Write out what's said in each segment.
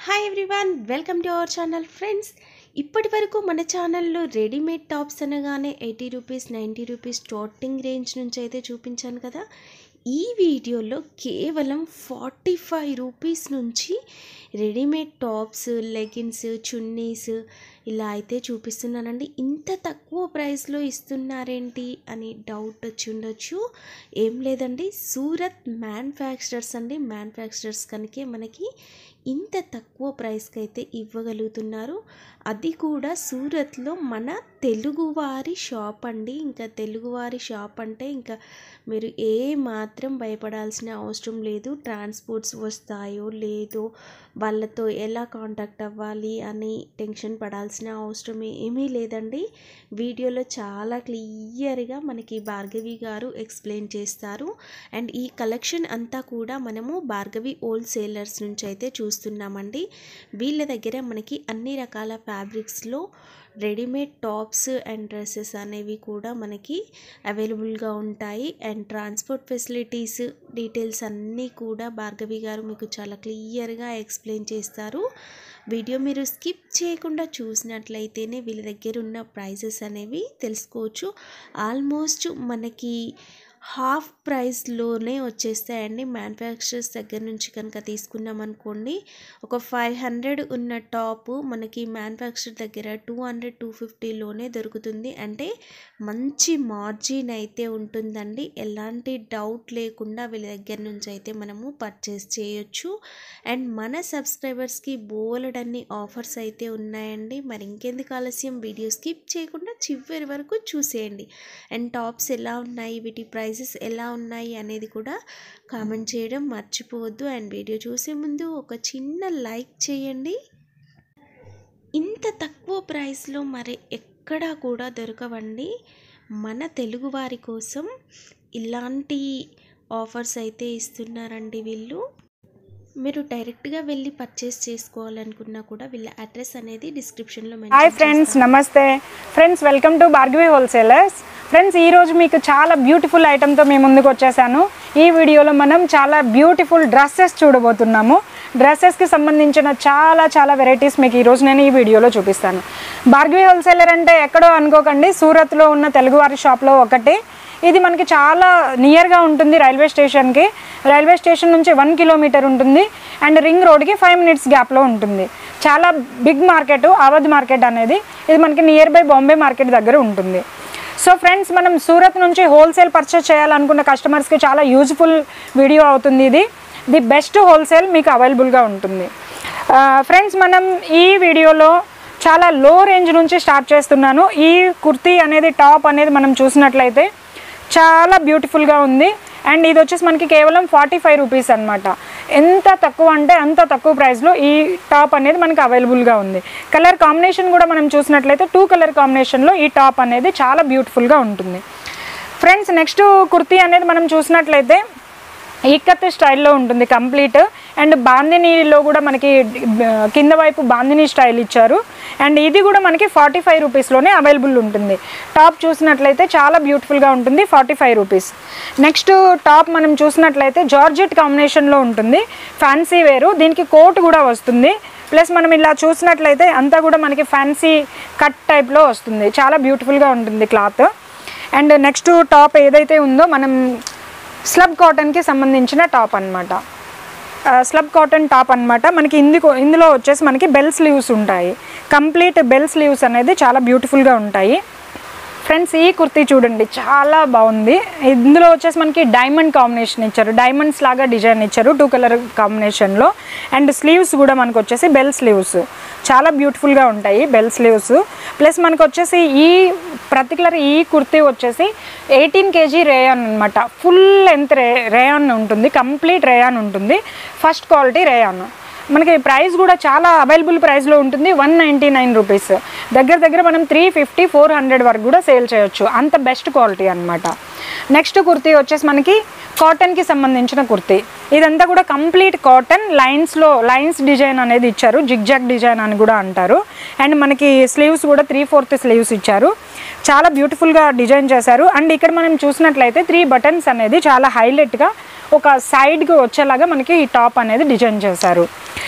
hi everyone welcome to our channel friends ఇప్పటి వరకు మన ఛానల్లో రెడీమేడ్ టాప్స్ అనగానే eighty rupees ninety rupees starting range నుంచి అయితే చూపించాను కదా ఈ వీడియోలో కేవలం ఫార్టీ ఫైవ్ రూపీస్ నుంచి రెడీమేడ్ టాప్స్ లెగిన్స్ చున్నీస్ ఇలా అయితే చూపిస్తున్నానండి ఇంత తక్కువ ప్రైస్లో ఇస్తున్నారేంటి అని డౌట్ వచ్చి ఉండొచ్చు ఏం లేదండి సూరత్ మ్యానుఫ్యాక్చరర్స్ అండి మ్యానుఫ్యాక్చరర్స్ కనుకే మనకి ఇంత తక్కువ ప్రైస్కి అయితే ఇవ్వగలుగుతున్నారు అది కూడా సూరత్లో మన తెలుగువారి షాప్ అండి ఇంకా తెలుగువారి షాప్ అంటే ఇంకా మీరు ఏ మాత్రం భయపడాల్సిన అవసరం లేదు ట్రాన్స్పోర్ట్స్ వస్తాయో లేదో వాళ్ళతో ఎలా కాంటాక్ట్ అవ్వాలి అని టెన్షన్ పడాల్సిన అవసరం ఏమీ లేదండి వీడియోలో చాలా క్లియర్గా మనకి భార్గవి గారు ఎక్స్ప్లెయిన్ చేస్తారు అండ్ ఈ కలెక్షన్ అంతా కూడా మనము భార్గవి హోల్సేలర్స్ నుంచి అయితే చూస్తున్నామండి వీళ్ళ దగ్గర మనకి అన్ని రకాల ఫ్యాబ్రిక్స్లో రెడీమేడ్ టాప్స్ అండ్ డ్రెస్సెస్ అనేవి కూడా మనకి అవైలబుల్గా ఉంటాయి అండ్ ట్రాన్స్పోర్ట్ ఫెసిలిటీస్ డీటెయిల్స్ అన్నీ కూడా భార్గవి గారు మీకు చాలా క్లియర్గా ఎక్స్ప్లెయిన్ చేస్తారు వీడియో మీరు స్కిప్ చేయకుండా చూసినట్లయితేనే వీళ్ళ దగ్గర ఉన్న ప్రైజెస్ అనేవి తెలుసుకోవచ్చు ఆల్మోస్ట్ మనకి హాఫ్ ప్రైస్లోనే వచ్చేస్తాయండి మ్యానుఫ్యాక్చరర్స్ దగ్గర నుంచి కనుక తీసుకున్నాం అనుకోండి ఒక ఫైవ్ హండ్రెడ్ ఉన్న టాప్ మనకి మ్యానుఫ్యాక్చర్ దగ్గర టూ హండ్రెడ్ టూ ఫిఫ్టీలోనే దొరుకుతుంది అంటే మంచి మార్జిన్ అయితే ఉంటుందండి ఎలాంటి డౌట్ లేకుండా వీళ్ళ దగ్గర నుంచి అయితే మనము పర్చేస్ చేయొచ్చు అండ్ మన సబ్స్క్రైబర్స్కి బోలెడన్ని ఆఫర్స్ అయితే ఉన్నాయండి మరి ఇంకెందుకు ఆలస్యం వీడియో స్కిప్ చేయకుండా చివరి వరకు చూసేయండి అండ్ టాప్స్ ఎలా ఉన్నాయి వీటి ప్రైజెస్ ఎలా ఉన్నాయి అనేది కూడా కామెంట్ చేయడం మర్చిపోవద్దు అండ్ వీడియో చూసే ముందు ఒక చిన్న లైక్ చేయండి ఇంత తక్కువ ప్రైస్లో మరి ఎక్కడా కూడా దొరకవండి మన తెలుగువారి కోసం ఇలాంటి ఆఫర్స్ అయితే ఇస్తున్నారండి వీళ్ళు మీరు డైరెక్ట్గా వెళ్ళి పర్చేస్ చేసుకోవాలనుకున్నా కూడా వీళ్ళ అడ్రస్ అనేది డిస్క్రిప్షన్లో హాయ్ ఫ్రెండ్స్ నమస్తే friends welcome to Bhargavi wholesalers friends ఈరోజు మీకు చాలా బ్యూటిఫుల్ ఐటెంతో మేము ముందుకు వచ్చేసాను ఈ వీడియోలో మనం చాలా బ్యూటిఫుల్ డ్రెస్సెస్ చూడబోతున్నాము డ్రెస్సెస్కి సంబంధించిన చాలా చాలా వెరైటీస్ మీకు ఈరోజు నేను ఈ వీడియోలో చూపిస్తాను భార్గవి హోల్సేలర్ అంటే ఎక్కడో అనుకోకండి సూరత్లో ఉన్న తెలుగువారి షాప్లో ఒకటి ఇది మనకి చాలా నియర్గా ఉంటుంది రైల్వే స్టేషన్కి రైల్వే స్టేషన్ నుంచి వన్ కిలోమీటర్ ఉంటుంది అండ్ రింగ్ రోడ్కి ఫైవ్ మినిట్స్ గ్యాప్లో ఉంటుంది చాలా బిగ్ మార్కెట్ అవధ్ మార్కెట్ అనేది ఇది మనకి నియర్ బై బాంబే మార్కెట్ దగ్గర ఉంటుంది సో ఫ్రెండ్స్ మనం సూరత్ నుంచి హోల్సేల్ పర్చేస్ చేయాలనుకున్న కస్టమర్స్కి చాలా యూజ్ఫుల్ వీడియో అవుతుంది ఇది ది బెస్ట్ హోల్సేల్ మీకు అవైలబుల్గా ఉంటుంది ఫ్రెండ్స్ మనం ఈ వీడియోలో చాలా లో రేంజ్ నుంచి స్టార్ట్ చేస్తున్నాను ఈ కుర్తీ అనేది టాప్ అనేది మనం చూసినట్లయితే చాలా బ్యూటిఫుల్గా ఉంది అండ్ ఇది వచ్చేసి మనకి కేవలం ఫార్టీ ఫైవ్ రూపీస్ అనమాట ఎంత తక్కువ అంటే అంత తక్కువ ప్రైస్లో ఈ టాప్ అనేది మనకి అవైలబుల్గా ఉంది కలర్ కాంబినేషన్ కూడా మనం చూసినట్లయితే టూ కలర్ కాంబినేషన్లో ఈ టాప్ అనేది చాలా బ్యూటిఫుల్గా ఉంటుంది ఫ్రెండ్స్ నెక్స్ట్ కుర్తీ అనేది మనం చూసినట్లయితే ఇక్కత్ స్టైల్లో ఉంటుంది కంప్లీట్ అండ్ బాందినీలో కూడా మనకి కింద వైపు బాందినీ స్టైల్ ఇచ్చారు అండ్ ఇది కూడా మనకి ఫార్టీ ఫైవ్ రూపీస్లోనే అవైలబుల్ ఉంటుంది టాప్ చూసినట్లయితే చాలా బ్యూటిఫుల్గా ఉంటుంది forty five rupees next top మనం చూసినట్లయితే జార్జెట్ కాంబినేషన్లో ఉంటుంది ఫ్యాన్సీ వేరు దీనికి కోట్ కూడా వస్తుంది ప్లస్ మనం ఇలా చూసినట్లయితే అంతా కూడా మనకి ఫ్యాన్సీ కట్ టైప్లో వస్తుంది చాలా బ్యూటిఫుల్గా ఉంటుంది క్లాత్ అండ్ నెక్స్ట్ టాప్ ఏదైతే ఉందో మనం స్లబ్ కాటన్కి సంబంధించిన టాప్ అనమాట స్లబ్ కాటన్ టాప్ అనమాట మనకి ఇందుకు ఇందులో వచ్చేసి మనకి బెల్ స్లీవ్స్ ఉంటాయి కంప్లీట్ బెల్ స్లీవ్స్ అనేది చాలా బ్యూటిఫుల్గా ఉంటాయి ఫ్రెండ్స్ ఈ కుర్తీ చూడండి చాలా బాగుంది ఇందులో వచ్చేసి మనకి డైమండ్ కాంబినేషన్ ఇచ్చారు డైమండ్స్ లాగా డిజైన్ ఇచ్చారు టూ కలర్ కాంబినేషన్లో అండ్ స్లీవ్స్ కూడా మనకు వచ్చేసి బెల్ స్లీవ్స్ చాలా బ్యూటిఫుల్గా ఉంటాయి బెల్ స్లీవ్స్ ప్లస్ మనకు వచ్చేసి ఈ పర్టికులర్ ఈ కుర్తీ వచ్చేసి ఎయిటీన్ కేజీ రేయాన్ అనమాట ఫుల్ లెంత్ రే రేయాన్ ఉంటుంది కంప్లీట్ రేయాన్ ఉంటుంది ఫస్ట్ క్వాలిటీ రేయాన్ మనకి ప్రైస్ కూడా చాలా అవైలబుల్ ప్రైస్లో ఉంటుంది వన్ నైంటీ నైన్ రూపీస్ దగ్గర దగ్గర మనం త్రీ ఫిఫ్టీ ఫోర్ హండ్రెడ్ వరకు కూడా సేల్ చేయొచ్చు అంత బెస్ట్ క్వాలిటీ అనమాట నెక్స్ట్ కుర్తీ వచ్చేసి మనకి కాటన్కి సంబంధించిన కుర్తీ ఇదంతా కూడా కంప్లీట్ కాటన్ లైన్స్లో లైన్స్ డిజైన్ అనేది ఇచ్చారు జిగ్జాగ్ డిజైన్ అని కూడా అంటారు అండ్ మనకి స్లీవ్స్ కూడా త్రీ ఫోర్త్ స్లీవ్స్ ఇచ్చారు చాలా బ్యూటిఫుల్గా డిజైన్ చేశారు అండ్ ఇక్కడ మనం చూసినట్లయితే త్రీ బటన్స్ అనేది చాలా హైలైట్గా ఒక సైడ్కి వచ్చేలాగా మనకి ఈ టాప్ అనేది డిజైన్ చేశారు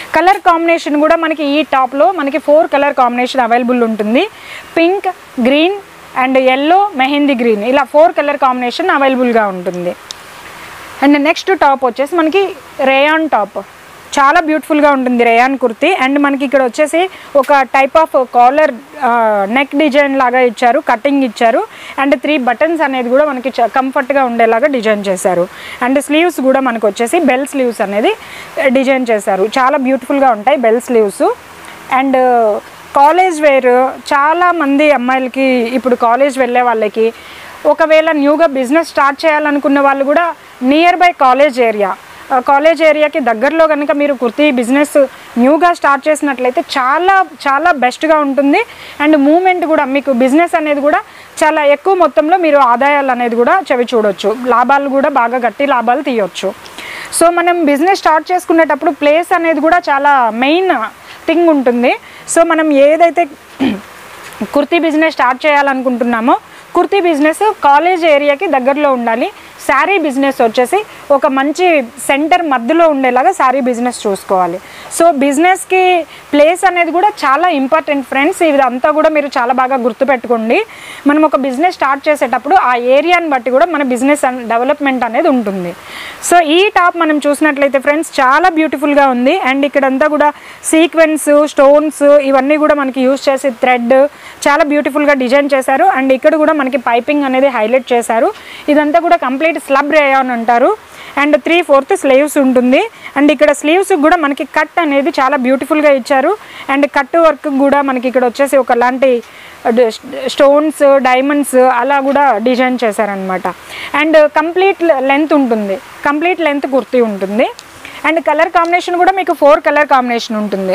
కలర్ కాంబినేషన్ కూడా మనకి ఈ టాప్లో మనకి ఫోర్ కలర్ కాంబినేషన్ అవైలబుల్ ఉంటుంది pink green and yellow mehndi green ఇలా ఫోర్ కలర్ కాంబినేషన్ అవైలబుల్గా ఉంటుంది అండ్ నెక్స్ట్ టాప్ వచ్చేసి మనకి రేయాన్ టాప్ చాలా బ్యూటిఫుల్గా ఉంటుంది రేయాన్ కుర్తీ అండ్ మనకి ఇక్కడ వచ్చేసి ఒక type of collar neck design లాగా ఇచ్చారు కటింగ్ ఇచ్చారు అండ్ త్రీ బటన్స్ అనేది కూడా మనకి కంఫర్ట్గా ఉండేలాగా డిజైన్ చేశారు అండ్ స్లీవ్స్ కూడా మనకు వచ్చేసి బెల్ స్లీవ్స్ అనేది డిజైన్ చేశారు చాలా బ్యూటిఫుల్గా ఉంటాయి bell sleeves and college wear చాలా మంది అమ్మాయిలకి ఇప్పుడు కాలేజ్ వెళ్ళే వాళ్ళకి ఒకవేళ న్యూగా బిజినెస్ స్టార్ట్ చేయాలనుకున్న వాళ్ళు కూడా nearby college area college ఏరియాకి దగ్గరలో కనుక మీరు కుర్తీ బిజినెస్ న్యూగా స్టార్ట్ చేసినట్లయితే చాలా చాలా బెస్ట్గా ఉంటుంది అండ్ మూమెంట్ కూడా మీకు బిజినెస్ అనేది కూడా చాలా ఎక్కువ మొత్తంలో మీరు ఆదాయాలు అనేది కూడా చవి చూడొచ్చు లాభాలు కూడా బాగా గట్టి లాభాలు తీయొచ్చు సో మనం బిజినెస్ స్టార్ట్ చేసుకునేటప్పుడు ప్లేస్ అనేది కూడా చాలా మెయిన్ థింగ్ ఉంటుంది సో మనం ఏదైతే కుర్తీ బిజినెస్ స్టార్ట్ చేయాలనుకుంటున్నామో కుర్తీ బిజినెస్ కాలేజ్ ఏరియాకి దగ్గరలో ఉండాలి శారీ బిజినెస్ వచ్చేసి ఒక మంచి సెంటర్ మధ్యలో ఉండేలాగా శారీ బిజినెస్ చూసుకోవాలి సో బిజినెస్కి ప్లేస్ అనేది కూడా చాలా ఇంపార్టెంట్ ఫ్రెండ్స్ ఇదంతా కూడా మీరు చాలా బాగా గుర్తుపెట్టుకోండి మనం ఒక బిజినెస్ స్టార్ట్ చేసేటప్పుడు ఆ ఏరియాని బట్టి కూడా మన బిజినెస్ డెవలప్మెంట్ అనేది ఉంటుంది సో ఈ టాప్ మనం చూసినట్లయితే ఫ్రెండ్స్ చాలా బ్యూటిఫుల్గా ఉంది అండ్ ఇక్కడంతా కూడా సీక్వెన్స్ స్టోన్స్ ఇవన్నీ కూడా మనకి యూస్ చేసి థ్రెడ్ చాలా బ్యూటిఫుల్గా డిజైన్ చేశారు అండ్ ఇక్కడ కూడా మనకి పైపింగ్ అనేది హైలైట్ చేశారు ఇదంతా కూడా కంప్లీట్ స్లబ్ రేయాన్ అంటారు అండ్ త్రీ ఫోర్త్ స్లీవ్స్ ఉంటుంది అండ్ ఇక్కడ స్లీవ్స్ కూడా మనకి కట్ అనేది చాలా బ్యూటిఫుల్గా ఇచ్చారు అండ్ కట్ వర్క్ కూడా మనకి ఇక్కడ వచ్చేసి ఒకలాంటి స్టోన్స్ డైమండ్స్ అలా కూడా డిజైన్ చేశారనమాట అండ్ కంప్లీట్ లెంత్ ఉంటుంది కంప్లీట్ లెంత్ కుర్తీ ఉంటుంది అండ్ కలర్ కాంబినేషన్ కూడా మీకు ఫోర్ కలర్ కాంబినేషన్ ఉంటుంది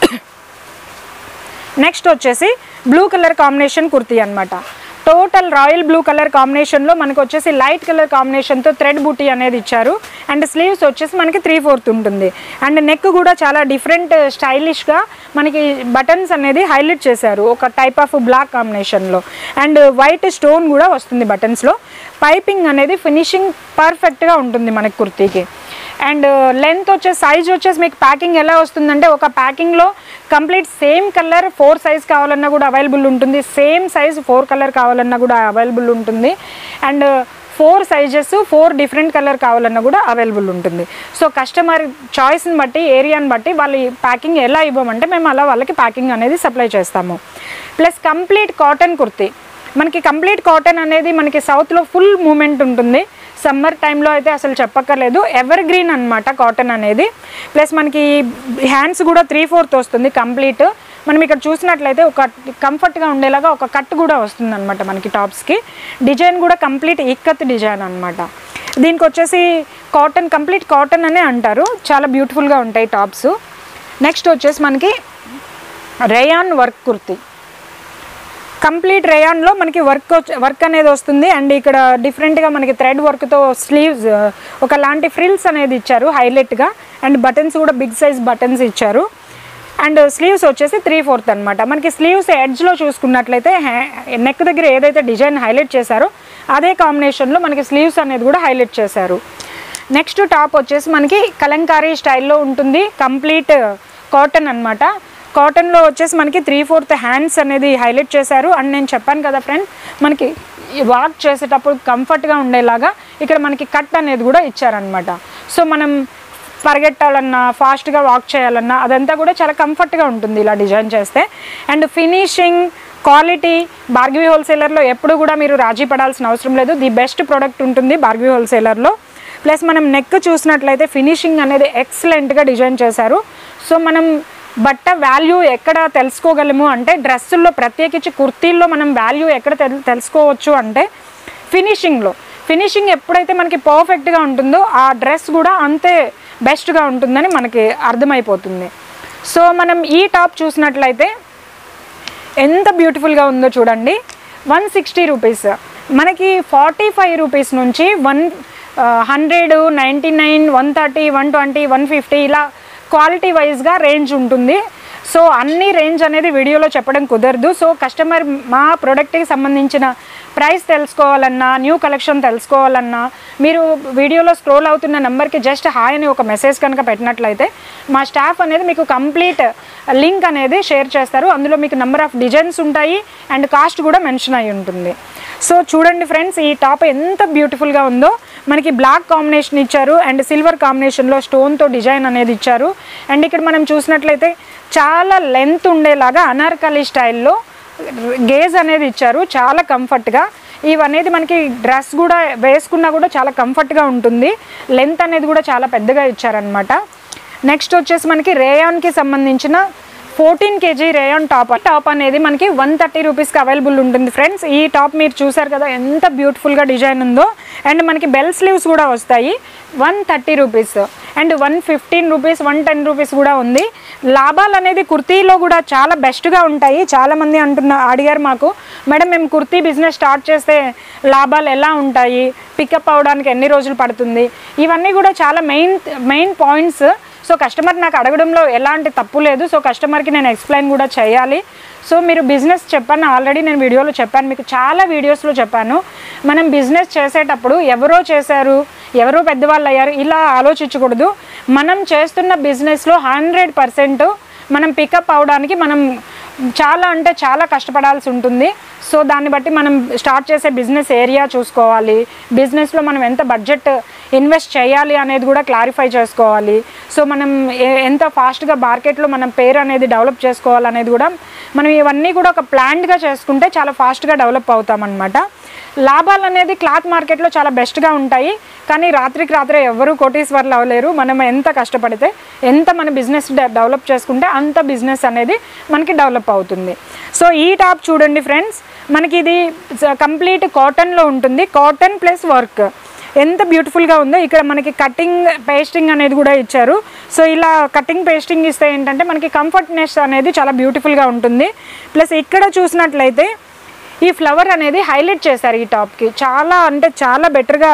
నెక్స్ట్ వచ్చేసి బ్లూ కలర్ కాంబినేషన్ కుర్తీ అనమాట టోటల్ రాయల్ బ్లూ కలర్ కాంబినేషన్లో మనకు వచ్చేసి లైట్ కలర్ కాంబినేషన్తో థ్రెడ్ బూటీ అనేది ఇచ్చారు అండ్ స్లీవ్స్ వచ్చేసి మనకి త్రీ ఫోర్త్ ఉంటుంది అండ్ నెక్ కూడా చాలా డిఫరెంట్ స్టైలిష్గా మనకి బటన్స్ అనేది హైలైట్ చేశారు ఒక టైప్ ఆఫ్ బ్లాక్ కాంబినేషన్లో అండ్ వైట్ స్టోన్ కూడా వస్తుంది బటన్స్లో పైపింగ్ అనేది ఫినిషింగ్ పర్ఫెక్ట్గా ఉంటుంది మనకి కుర్తీకి అండ్ లెంత్ వచ్చే సైజ్ వచ్చేసి మీకు ప్యాకింగ్ ఎలా వస్తుందంటే ఒక ప్యాకింగ్లో complete same colour four size కావాలన్నా కూడా అవైలబుల్ ఉంటుంది సేమ్ సైజ్ ఫోర్ కలర్ కావాలన్నా కూడా అవైలబుల్ ఉంటుంది and four sizes four different colour కావాలన్నా కూడా అవైలబుల్ ఉంటుంది సో కస్టమర్ చాయిస్ని బట్టి ఏరియాని బట్టి వాళ్ళ ప్యాకింగ్ ఎలా ఇవ్వమంటే మేము అలా వాళ్ళకి ప్యాకింగ్ అనేది సప్లై చేస్తాము ప్లస్ కంప్లీట్ కాటన్ కుర్తీ మనకి కంప్లీట్ కాటన్ అనేది మనకి సౌత్లో ఫుల్ మూమెంట్ ఉంటుంది సమ్మర్ టైంలో అయితే అసలు చెప్పక్కర్లేదు ఎవర్ గ్రీన్ అనమాట కాటన్ అనేది ప్లస్ మనకి హ్యాండ్స్ కూడా త్రీ ఫోర్త్ వస్తుంది కంప్లీట్ మనం ఇక్కడ చూసినట్లయితే ఒక కంఫర్ట్గా ఉండేలాగా ఒక కట్ కూడా వస్తుంది అనమాట మనకి టాప్స్కి డిజైన్ కూడా కంప్లీట్ ఇక్కత్ డిజైన్ అనమాట దీనికి వచ్చేసి కాటన్ కంప్లీట్ కాటన్ అనే అంటారు చాలా బ్యూటిఫుల్గా ఉంటాయి టాప్స్ నెక్స్ట్ వచ్చేసి మనకి రేయాన్ వర్క్ కుర్తీ కంప్లీట్ రేయాన్లో మనకి వర్క్ వర్క్ అనేది వస్తుంది అండ్ ఇక్కడ డిఫరెంట్గా మనకి థ్రెడ్ వర్క్తో స్లీవ్స్ ఒక లాంటి ఫ్రిల్స్ అనేది ఇచ్చారు హైలైట్గా అండ్ బటన్స్ కూడా బిగ్ సైజ్ బటన్స్ ఇచ్చారు అండ్ స్లీవ్స్ వచ్చేసి త్రీ ఫోర్త్ అనమాట మనకి స్లీవ్స్ ఎడ్జ్లో చూసుకున్నట్లయితే నెక్ దగ్గర ఏదైతే డిజైన్ హైలైట్ చేశారో అదే కాంబినేషన్లో మనకి స్లీవ్స్ అనేది కూడా హైలైట్ చేశారు నెక్స్ట్ టాప్ వచ్చేసి మనకి కలంకారీ స్టైల్లో ఉంటుంది కంప్లీట్ కాటన్ అనమాట కాటన్లో వచ్చేసి మనకి త్రీ ఫోర్త్ హ్యాండ్స్ అనేది హైలైట్ చేశారు అండ్ నేను చెప్పాను కదా ఫ్రెండ్ మనకి వాక్ చేసేటప్పుడు కంఫర్ట్గా ఉండేలాగా ఇక్కడ మనకి కట్ అనేది కూడా ఇచ్చారనమాట సో మనం పరిగెట్టాలన్నా ఫాస్ట్గా వాక్ చేయాలన్నా అదంతా కూడా చాలా కంఫర్ట్గా ఉంటుంది ఇలా డిజైన్ చేస్తే అండ్ ఫినిషింగ్ క్వాలిటీ బార్గవీ హోల్సేలర్లో ఎప్పుడు కూడా మీరు రాజీ పడాల్సిన అవసరం లేదు ది బెస్ట్ ప్రోడక్ట్ ఉంటుంది బార్గవీ హోల్సేలర్లో ప్లస్ మనం నెక్ చూసినట్లయితే ఫినిషింగ్ అనేది ఎక్సలెంట్గా డిజైన్ చేశారు సో మనం బట్ట వాల్యూ ఎక్కడ తెలుసుకోగలము అంటే డ్రెస్సుల్లో ప్రత్యేకించి కుర్తీల్లో మనం వాల్యూ ఎక్కడ తెల్ తెలుసుకోవచ్చు అంటే ఫినిషింగ్లో ఫినిషింగ్ ఎప్పుడైతే మనకి పర్ఫెక్ట్గా ఉంటుందో ఆ డ్రెస్ కూడా అంతే బెస్ట్గా ఉంటుందని మనకి అర్థమైపోతుంది సో మనం ఈ టాప్ చూసినట్లయితే ఎంత బ్యూటిఫుల్గా ఉందో చూడండి వన్ సిక్స్టీ రూపీస్ మనకి ఫార్టీ ఫైవ్ రూపీస్ నుంచి one hundred ninety nine one thirty one twenty one fifty ఇలా క్వాలిటీ వైజ్గా రేంజ్ ఉంటుంది సో అన్ని రేంజ్ అనేది వీడియోలో చెప్పడం కుదరదు సో కస్టమర్ మా ప్రోడక్ట్కి సంబంధించిన ప్రైస్ తెలుసుకోవాలన్నా న్యూ కలెక్షన్ తెలుసుకోవాలన్నా మీరు వీడియోలో స్క్రోల్ అవుతున్న నెంబర్కి జస్ట్ హాయ్ అని ఒక మెసేజ్ కనుక పెట్టినట్లయితే మా స్టాఫ్ అనేది మీకు కంప్లీట్ లింక్ అనేది షేర్ చేస్తారు అందులో మీకు నెంబర్ ఆఫ్ డిజైన్స్ ఉంటాయి అండ్ కాస్ట్ కూడా మెన్షన్ అయి ఉంటుంది సో చూడండి ఫ్రెండ్స్ ఈ టాప్ ఎంత బ్యూటిఫుల్గా ఉందో మనకి బ్లాక్ కాంబినేషన్ ఇచ్చారు అండ్ సిల్వర్ కాంబినేషన్లో స్టోన్తో డిజైన్ అనేది ఇచ్చారు అండ్ ఇక్కడ మనం చూసినట్లయితే చాలా లెంత్ ఉండేలాగా అనార్కలి స్టైల్లో గేజ్ అనేది ఇచ్చారు చాలా కంఫర్ట్గా ఇవనేది మనకి డ్రెస్ కూడా వేసుకున్నా కూడా చాలా కంఫర్ట్గా ఉంటుంది లెంత్ అనేది కూడా చాలా పెద్దగా ఇచ్చారనమాట నెక్స్ట్ వచ్చేసి మనకి రేయాన్కి సంబంధించిన fourteen KG rayon top top అనేది మనకి వన్ థర్టీ రూపీస్కి అవైలబుల్ ఉంటుంది ఫ్రెండ్స్ ఈ టాప్ మీరు చూసారు కదా ఎంత బ్యూటిఫుల్గా డిజైన్ ఉందో అండ్ మనకి బెల్ స్లీవ్స్ కూడా వస్తాయి one thirty rupees and one fifteen rupees one ten rupees కూడా ఉంది లాభాలు అనేది కుర్తీలో కూడా చాలా బెస్ట్గా ఉంటాయి చాలామంది అంటున్న అడిగారు మాకు మేడం మేము కుర్తీ బిజినెస్ స్టార్ట్ చేస్తే లాభాలు ఎలా ఉంటాయి పికప్ అవడానికి ఎన్ని రోజులు పడుతుంది ఇవన్నీ కూడా చాలా main main points so customer నాకు అడగడంలో ఎలాంటి తప్పు లేదు సో కస్టమర్కి నేను ఎక్స్ప్లెయిన్ కూడా చేయాలి సో మీరు బిజినెస్ చెప్పాను ఆల్రెడీ నేను వీడియోలో చెప్పాను మీకు చాలా వీడియోస్లో చెప్పాను మనం బిజినెస్ చేసేటప్పుడు ఎవరో చేశారు ఎవరో పెద్దవాళ్ళు అయ్యారు ఇలా ఆలోచించకూడదు మనం చేస్తున్న బిజినెస్లో హండ్రెడ్ పర్సెంట్ మనం పికప్ అవడానికి మనం చాలా అంటే చాలా కష్టపడాల్సి ఉంటుంది సో దాన్ని బట్టి మనం స్టార్ట్ చేసే బిజినెస్ ఏరియా చూసుకోవాలి బిజినెస్లో మనం ఎంత బడ్జెట్ ఇన్వెస్ట్ చేయాలి అనేది కూడా క్లారిఫై చేసుకోవాలి సో మనం ఏ- ఎంత ఫాస్ట్గా మార్కెట్లో మనం పేరు అనేది డెవలప్ చేసుకోవాలనేది కూడా మనం ఇవన్నీ కూడా ఒక ప్లాన్డ్గా చేసుకుంటే చాలా ఫాస్ట్గా డెవలప్ అవుతామన్నమాట లాభాలు అనేది క్లాత్ మార్కెట్లో చాలా బెస్ట్గా ఉంటాయి కానీ రాత్రికి రాత్రే ఎవరు కోటీశ్వర్లు అవ్వలేరు మనం ఎంత కష్టపడితే ఎంత మన బిజినెస్ డెవలప్ చేసుకుంటే అంత బిజినెస్ అనేది మనకి డెవలప్ అవుతుంది సో ఈ టాప్ చూడండి ఫ్రెండ్స్ మనకి ఇది కంప్లీట్ కాటన్లో ఉంటుంది కాటన్ ప్లస్ వర్క్ ఎంత బ్యూటిఫుల్గా ఉందో ఇక్కడ మనకి కటింగ్ పేస్టింగ్ అనేది కూడా ఇచ్చారు సో ఇలా కటింగ్ పేస్టింగ్ ఇస్తే ఏంటంటే మనకి కంఫర్ట్నెస్ అనేది చాలా బ్యూటిఫుల్గా ఉంటుంది ప్లస్ ఇక్కడ చూసినట్లయితే ఈ ఫ్లవర్ అనేది హైలైట్ చేశారు ఈ టాప్కి చాలా అంటే చాలా బెటర్గా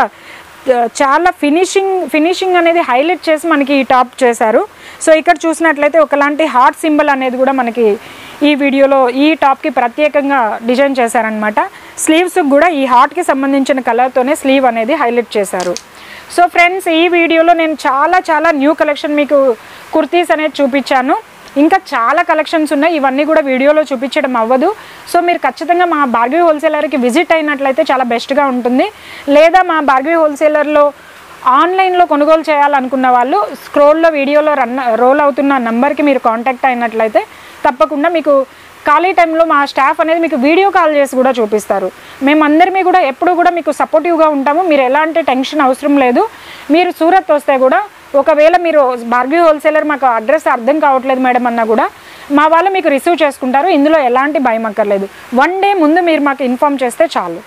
చాలా ఫినిషింగ్ ఫినిషింగ్ అనేది హైలైట్ చేసి మనకి ఈ టాప్ చేశారు సో ఇక్కడ చూసినట్లయితే ఒకలాంటి హార్ట్ సింబల్ అనేది కూడా మనకి ఈ వీడియోలో ఈ టాప్కి ప్రత్యేకంగా డిజైన్ చేశారనమాట స్లీవ్స్ కూడా ఈ హార్ట్కి సంబంధించిన కలర్తోనే స్లీవ్ అనేది హైలైట్ చేశారు సో ఫ్రెండ్స్ ఈ వీడియోలో నేను చాలా చాలా న్యూ కలెక్షన్ మీకు కుర్తీస్ అనేది చూపించాను ఇంకా చాలా కలెక్షన్స్ ఉన్నాయి ఇవన్నీ కూడా వీడియోలో చూపించడం అవ్వదు సో మీరు ఖచ్చితంగా మా భార్గవి హోల్సేలర్కి విజిట్ అయినట్లయితే చాలా బెస్ట్గా ఉంటుంది లేదా మా భార్గవి హోల్సేలర్లో ఆన్లైన్లో కొనుగోలు చేయాలనుకున్న వాళ్ళు స్క్రోల్లో వీడియోలో రన్ రోల్ అవుతున్న నంబర్కి మీరు కాంటాక్ట్ అయినట్లయితే తప్పకుండా మీకు ఖాళీ టైంలో మా స్టాఫ్ అనేది మీకు వీడియో కాల్ చేసి కూడా చూపిస్తారు మేమందరిమీ కూడా ఎప్పుడు కూడా మీకు సపోర్టివ్గా ఉంటాము మీరు ఎలాంటి టెన్షన్ అవసరం లేదు మీరు సూరత్ వస్తే కూడా ఒకవేళ మీరు భార్గవి హోల్సేలర్ మాకు అడ్రస్ అర్థం కావట్లేదు మేడం అన్నా కూడా మా వాళ్ళు మీకు రిసీవ్ చేసుకుంటారు ఇందులో ఎలాంటి భయం అక్కర్లేదు వన్ డే ముందు మీరు మాకు ఇన్ఫామ్ చేస్తే చాలు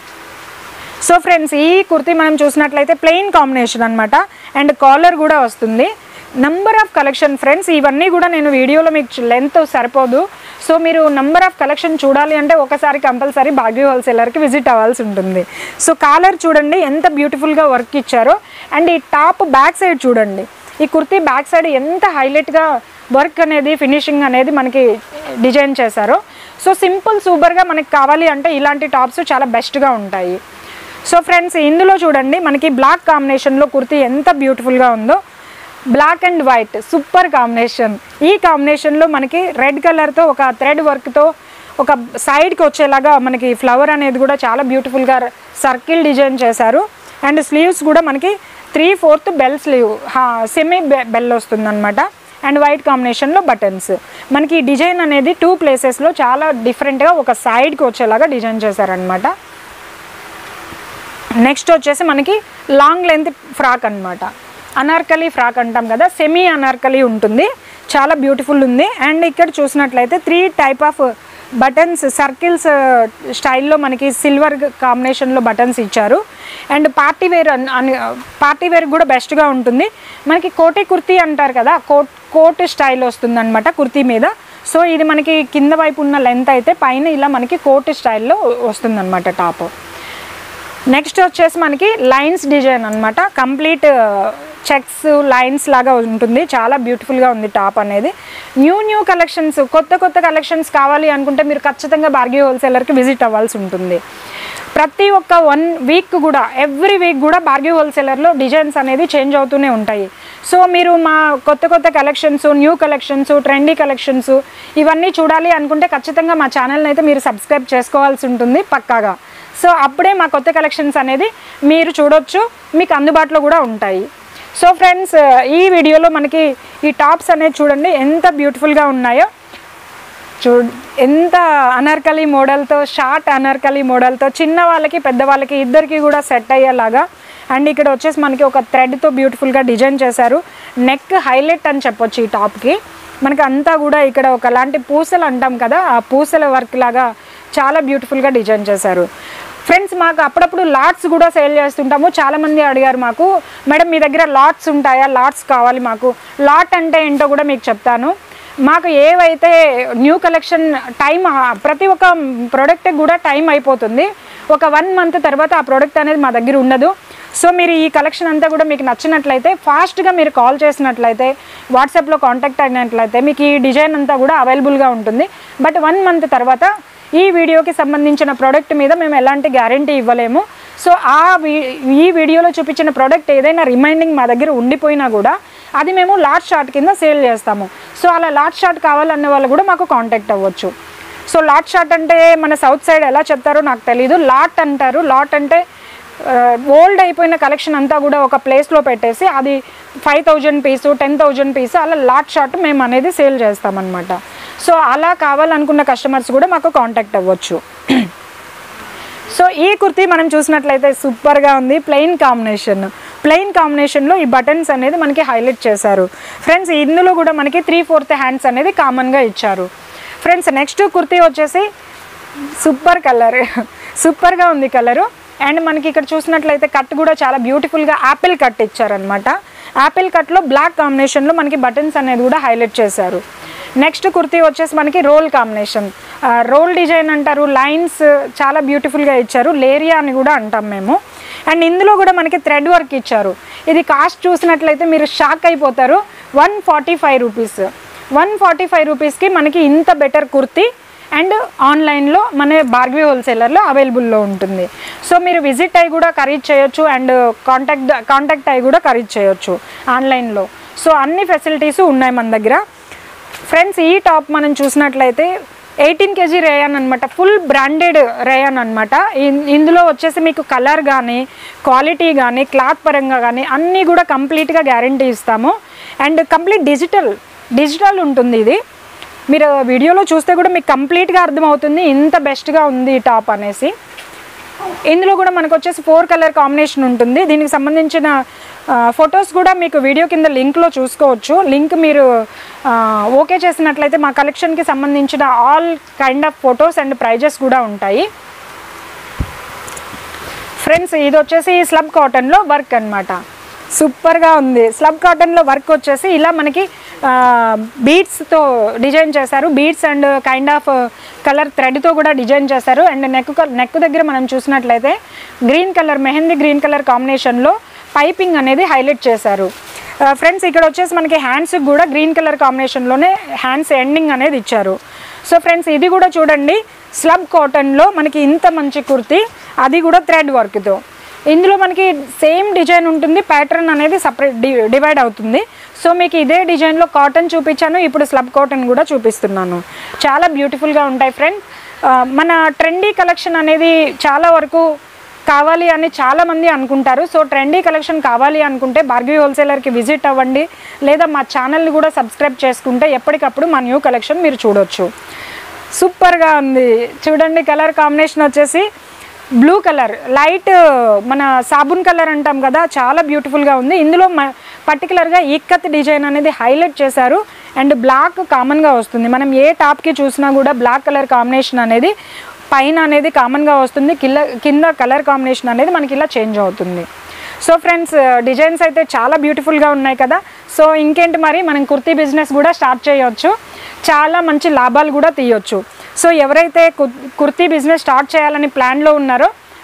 సో ఫ్రెండ్స్ ఈ కుర్తీ మనం చూసినట్లయితే ప్లెయిన్ కాంబినేషన్ అనమాట అండ్ కాలర్ కూడా వస్తుంది నంబర్ ఆఫ్ కలెక్షన్ ఫ్రెండ్స్ ఇవన్నీ కూడా నేను వీడియోలో మీకు లెంత్ సరిపోదు సో మీరు నంబర్ ఆఫ్ కలెక్షన్ చూడాలి అంటే ఒకసారి కంపల్సరీ భాగ్య హోల్సేలర్కి విజిట్ అవ్వాల్సి ఉంటుంది సో కాలర్ చూడండి ఎంత బ్యూటిఫుల్గా వర్క్ ఇచ్చారో అండ్ ఈ టాప్ బ్యాక్ సైడ్ చూడండి ఈ కుర్తీ బ్యాక్ సైడ్ ఎంత హైలైట్గా వర్క్ అనేది ఫినిషింగ్ అనేది మనకి డిజైన్ చేశారో సో సింపుల్ సూపర్గా మనకి కావాలి అంటే ఇలాంటి టాప్స్ చాలా బెస్ట్గా ఉంటాయి సో ఫ్రెండ్స్ ఇందులో చూడండి మనకి బ్లాక్ కాంబినేషన్లో కుర్తీ ఎంత బ్యూటిఫుల్గా ఉందో black and white super combination ఈ కాంబినేషన్లో మనకి రెడ్ కలర్తో ఒక థ్రెడ్ వర్క్తో ఒక సైడ్కి వచ్చేలాగా మనకి ఫ్లవర్ అనేది కూడా చాలా బ్యూటిఫుల్గా సర్కిల్ డిజైన్ చేశారు అండ్ స్లీవ్స్ కూడా మనకి three fourth bell sleeve semi bell వస్తుందన్నమాట అండ్ వైట్ కాంబినేషన్లో బటన్స్ మనకి ఈ డిజైన్ అనేది టూ ప్లేసెస్లో చాలా డిఫరెంట్గా ఒక సైడ్కి వచ్చేలాగా డిజైన్ చేశారనమాట నెక్స్ట్ వచ్చేసి మనకి లాంగ్ లెంత్ ఫ్రాక్ అన్నమాట అనార్కలి ఫ్రాక్ అంటాం కదా సెమీ అనార్కలి ఉంటుంది చాలా బ్యూటిఫుల్ ఉంది అండ్ ఇక్కడ చూసినట్లయితే three type of buttons circles స్టైల్లో మనకి సిల్వర్ కాంబినేషన్లో బటన్స్ ఇచ్చారు అండ్ పార్టీ వేర్ అని పార్టీ వేర్ కూడా బెస్ట్గా ఉంటుంది మనకి కోటి కుర్తీ అంటారు కదా కోట్ కోట్ స్టైల్ వస్తుంది అనమాట కుర్తీ మీద సో ఇది మనకి కింద వైపు ఉన్న లెంత్ అయితే పైన ఇలా మనకి కోట్ స్టైల్లో వస్తుంది టాప్ నెక్స్ట్ వచ్చేసి మనకి లైన్స్ డిజైన్ అనమాట కంప్లీట్ చెక్స్ లైన్స్ లాగా ఉంటుంది చాలా బ్యూటిఫుల్గా ఉంది టాప్ అనేది న్యూ న్యూ కలెక్షన్స్ కొత్త కొత్త కలెక్షన్స్ కావాలి అనుకుంటే మీరు ఖచ్చితంగా బార్గీ హోల్సేలర్కి విజిట్ అవ్వాల్సి ఉంటుంది ప్రతి ఒక్క వన్ వీక్ కూడా ఎవ్రీ వీక్ కూడా బార్గీ హోల్సేలర్లో డిజైన్స్ అనేది చేంజ్ అవుతూనే ఉంటాయి సో మీరు మా కొత్త కొత్త collections new collections trendy collections ఇవన్నీ చూడాలి అనుకుంటే ఖచ్చితంగా మా ఛానల్ని అయితే మీరు సబ్స్క్రైబ్ చేసుకోవాల్సి ఉంటుంది పక్కాగా సో అప్పుడే మా కొత్త కలెక్షన్స్ అనేది మీరు చూడొచ్చు మీకు అందుబాటులో కూడా ఉంటాయి సో ఫ్రెండ్స్ ఈ వీడియోలో మనకి ఈ టాప్స్ అనేది చూడండి ఎంత బ్యూటిఫుల్గా ఉన్నాయో చూ ఎంత అనార్కలి మోడల్తో షార్ట్ అనార్కలి మోడల్తో చిన్న వాళ్ళకి పెద్ద వాళ్ళకి ఇద్దరికి కూడా సెట్ అయ్యేలాగా అండ్ ఇక్కడ వచ్చేసి మనకి ఒక థ్రెడ్తో బ్యూటిఫుల్గా డిజైన్ చేశారు నెక్ హైలైట్ అని చెప్పొచ్చు ఈ టాప్కి మనకి అంతా కూడా ఇక్కడ ఒకలాంటి పూసలు అంటాం కదా ఆ పూసల వర్క్ లాగా చాలా బ్యూటిఫుల్గా డిజైన్ చేశారు ఫ్రెండ్స్ మాకు అప్పుడప్పుడు లాట్స్ కూడా సేల్ చేస్తుంటాము చాలామంది అడిగారు మాకు మేడం మీ దగ్గర లాట్స్ ఉంటాయా లాట్స్ కావాలి మాకు లాట్ అంటే ఏంటో కూడా మీకు చెప్తాను మాకు ఏవైతే న్యూ కలెక్షన్ టైం ప్రతి ఒక్క ప్రోడక్ట్ కూడా టైం అయిపోతుంది ఒక వన్ మంత్ తర్వాత ఆ ప్రోడక్ట్ అనేది మా దగ్గర ఉండదు సో మీరు ఈ కలెక్షన్ అంతా కూడా మీకు నచ్చినట్లయితే ఫాస్ట్గా మీరు కాల్ చేసినట్లయితే వాట్సాప్లో కాంటాక్ట్ అయినట్లయితే మీకు ఈ డిజైన్ అంతా కూడా అవైలబుల్గా ఉంటుంది బట్ వన్ మంత్ తర్వాత ఈ వీడియోకి సంబంధించిన ప్రోడక్ట్ మీద మేము ఎలాంటి గ్యారంటీ ఇవ్వలేము సో ఆ వీ- ఈ వీడియోలో చూపించిన ప్రోడక్ట్ ఏదైనా రిమైండింగ్ మా దగ్గర ఉండిపోయినా కూడా అది మేము లాట్ షాట్ కింద సేల్ చేస్తాము సో అలా లాట్ షాట్ కావాలన్న వాళ్ళు కూడా మాకు కాంటాక్ట్ అవ్వచ్చు సో లాట్ షాట్ అంటే మన సౌత్ సైడ్ ఎలా చెప్తారో నాకు తెలియదు లాట్ అంటారు లాట్ అంటే ఓల్డ్ అయిపోయిన కలెక్షన్ అంతా కూడా ఒక ప్లేస్లో పెట్టేసి అది five thousand piece ten thousand piece అలా లాట్ షాట్ మేము అనేది సేల్ చేస్తామన్నమాట సో అలా కావాలనుకున్న కస్టమర్స్ కూడా మాకు కాంటాక్ట్ అవ్వచ్చు సో ఈ కుర్తీ మనం చూసినట్లయితే సూపర్గా ఉంది ప్లెయిన్ కాంబినేషన్ ప్లెయిన్ కాంబినేషన్లో ఈ బటన్స్ అనేది మనకి హైలైట్ చేశారు ఫ్రెండ్స్ ఇందులో కూడా మనకి త్రీ ఫోర్త్ హ్యాండ్స్ అనేది కామన్గా ఇచ్చారు ఫ్రెండ్స్ నెక్స్ట్ కుర్తీ వచ్చేసి సూపర్ కలర్ సూపర్గా ఉంది కలరు అండ్ మనకి ఇక్కడ చూసినట్లయితే కట్ కూడా చాలా బ్యూటిఫుల్గా యాపిల్ కట్ ఇచ్చారనమాట యాపిల్ కట్లో బ్లాక్ కాంబినేషన్లో మనకి బటన్స్ అనేది కూడా హైలైట్ చేశారు నెక్స్ట్ కుర్తీ వచ్చేసి మనకి రోల్ కాంబినేషన్ రోల్ డిజైన్ అంటారు లైన్స్ చాలా బ్యూటిఫుల్గా ఇచ్చారు లేరియా అని కూడా అంటాం మేము అండ్ ఇందులో కూడా మనకి థ్రెడ్ వర్క్ ఇచ్చారు ఇది కాస్ట్ చూసినట్లయితే మీరు షాక్ అయిపోతారు one forty five rupees one forty five రూపీస్కి మనకి ఇంత బెటర్ కుర్తీ అండ్ ఆన్లైన్లో మన బార్గ్వీ హోల్సేలర్లో అవైలబుల్లో ఉంటుంది సో మీరు విజిట్ అయ్యి కూడా ఖరీదు చేయొచ్చు అండ్ కాంటాక్ట్ కాంటాక్ట్ అయ్యి కూడా ఖరీదు చేయొచ్చు ఆన్లైన్లో సో అన్ని ఫెసిలిటీస్ ఉన్నాయి మన దగ్గర ఫ్రెండ్స్ ఈ టాప్ మనం చూసినట్లయితే ఎయిటీన్ కేజీ రేయాన్ అనమాట ఫుల్ బ్రాండెడ్ రేయాన్ అనమాట ఇందులో వచ్చేసి మీకు కలర్ కానీ క్వాలిటీ కానీ క్లాత్ పరంగా కానీ అన్నీ కూడా కంప్లీట్గా గ్యారంటీ ఇస్తాము అండ్ కంప్లీట్ డిజిటల్ డిజిటల్ ఉంటుంది ఇది మీరు వీడియోలో చూస్తే కూడా మీకు కంప్లీట్గా అర్థమవుతుంది ఇంత బెస్ట్గా ఉంది ఈ టాప్ అనేసి ఇందులో కూడా మనకు వచ్చేసి ఫోర్ కలర్ కాంబినేషన్ ఉంటుంది దీనికి సంబంధించిన ఫొటోస్ కూడా మీకు వీడియో కింద లింక్లో చూసుకోవచ్చు లింక్ మీరు ఆ, ఓకే చేసినట్లయితే మా కలెక్షన్కి సంబంధించిన all kind of photos and prices కూడా ఉంటాయి ఫ్రెండ్స్ ఇది వచ్చేసి స్లబ్ కాటన్లో వర్క్ అన్నమాట సూపర్గా ఉంది స్లబ్ కాటన్లో వర్క్ వచ్చేసి ఇలా మనకి బీడ్స్తో డిజైన్ చేశారు beads and kind of colour థ్రెడ్తో కూడా డిజైన్ చేశారు అండ్ నెక్ నెక్ దగ్గర మనం చూసినట్లయితే green colour mehndi green colour కాంబినేషన్లో పైపింగ్ అనేది హైలైట్ చేశారు ఫ్రెండ్స్ ఇక్కడ వచ్చేసి మనకి హ్యాండ్స్ కూడా గ్రీన్ కలర్ కాంబినేషన్లోనే హ్యాండ్స్ ఎండింగ్ అనేది ఇచ్చారు సో ఫ్రెండ్స్ ఇది కూడా చూడండి స్లబ్ కాటన్లో మనకి ఇంత మంచి కుర్తీ అది కూడా థ్రెడ్ వర్క్తో ఇందులో మనకి సేమ్ డిజైన్ ఉంటుంది ప్యాటర్న్ అనేది సపరేట్ డి డివైడ్ అవుతుంది సో మీకు ఇదే డిజైన్లో కాటన్ చూపించాను ఇప్పుడు స్లబ్ కాటన్ కూడా చూపిస్తున్నాను చాలా బ్యూటిఫుల్గా ఉంటాయి ఫ్రెండ్ మన ట్రెండీ కలెక్షన్ అనేది చాలా వరకు కావాలి అని చాలామంది అనుకుంటారు సో ట్రెండీ కలెక్షన్ కావాలి అనుకుంటే భార్గవి హోల్సేలర్కి విజిట్ అవ్వండి లేదా మా ఛానల్ని కూడా సబ్స్క్రైబ్ చేసుకుంటే ఎప్పటికప్పుడు మా న్యూ కలెక్షన్ మీరు చూడొచ్చు సూపర్గా ఉంది చూడండి కలర్ కాంబినేషన్ వచ్చేసి బ్లూ కలర్ లైట్ మన సాబున్ కలర్ అంటాం కదా చాలా బ్యూటిఫుల్గా ఉంది ఇందులో మ పర్టికులర్గా ఇక్కత్ డిజైన్ అనేది హైలైట్ చేశారు అండ్ బ్లాక్ కామన్గా వస్తుంది మనం ఏ టాప్కి చూసినా కూడా బ్లాక్ కలర్ కాంబినేషన్ అనేది పైన అనేది కామన్గా వస్తుంది కింద కింద కలర్ కాంబినేషన్ అనేది మనకి ఇలా చేంజ్ అవుతుంది సో ఫ్రెండ్స్ డిజైన్స్ అయితే చాలా బ్యూటిఫుల్గా ఉన్నాయి కదా సో ఇంకేంటి మరి మనం కుర్తీ బిజినెస్ కూడా స్టార్ట్ చేయొచ్చు చాలా మంచి లాభాలు కూడా తీయొచ్చు సో ఎవరైతే కు- కుర్తీ బిజినెస్ స్టార్ట్ చేయాలని ప్లాన్లో ఉన్నారో